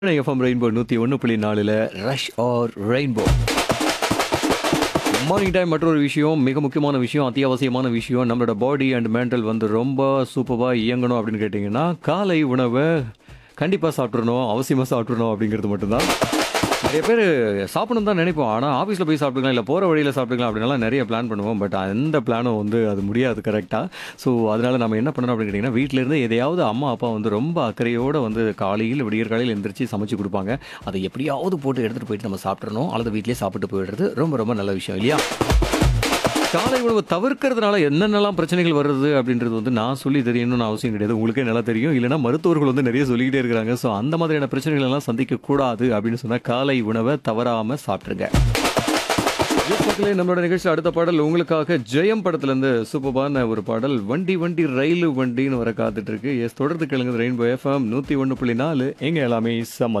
FM rainbow நூற்றி ஒன்று புள்ளி நாலில் rush hour rainbow morning time மற்றொரு விஷயம் மிக முக்கியமான விஷயம் அத்தியாவசியமான விஷயம் நம்மளோட பாடி அண்ட் மென்டல் வந்து ரொம்ப சூப்பராக இயங்கணும் அப்படின்னு கேட்டிங்கன்னா காலை உணவை கண்டிப்பாக சாப்பிட்றணும் அவசியமாக சாப்பிட்றணும் அப்படிங்கிறது மட்டும்தான் நிறைய பேர் சாப்பிடணும் தான் நினைப்போம் ஆனால் ஆஃபீஸில் போய் சாப்பிட்டுக்கலாம் இல்லை போகிற வழியில் சாப்பிட்டுக்கலாம் அப்படின்லாம் நிறைய பிளான் பண்ணுவோம் பட் அந்த பிளானும் வந்து அது முடியாது கரெக்டாக ஸோ அதனால நம்ம என்ன பண்ணணும் அப்படின்னு கேட்டிங்கன்னா வீட்டிலேருந்து எதையாவது அம்மா அப்பா வந்து ரொம்ப அக்கறையோடு வந்து காலையில் விடியற் காலையில் எந்திரிச்சு சமைச்சு கொடுப்பாங்க அதை எப்படியாவது போட்டு எடுத்துகிட்டு போயிட்டு நம்ம சாப்பிட்றணும் அல்லது வீட்டிலே சாப்பிட்டு போயிடுறது ரொம்ப ரொம்ப நல்ல விஷயம் இல்லையா காலை உணவு தவிர்க்கிறதுனால என்னென்னலாம் பிரச்சனைகள் வருது அப்படின்றது வந்து நான் சொல்லி தெரியணும்னு அவசியம் கிடையாது உங்களுக்கே நல்லா தெரியும் இல்லைனா மருத்துவர்கள் வந்து நிறைய சொல்லிக்கிட்டே இருக்கிறாங்க ஸோ அந்த மாதிரியான பிரச்சனைகள் எல்லாம் சந்திக்க கூடாது அப்படின்னு சொன்னால் காலை உணவை தவறாம சாப்பிட்ருங்க Yes, மக்களே நம்மளோட நிகழ்ச்சி அடுத்த பாடல் உங்களுக்காக ஜெயம் படத்துலேருந்து சூப்பரான ஒரு பாடல் வண்டி வண்டி ரயிலு வண்டின்னு வர காத்துட்டு இருக்கு எஸ் தொடர்ந்து கேளுங்க ரெயின்போ எஃப்எம் நூற்றி ஒன்று புள்ளி நாலு எங்க எல்லாமே சம்ம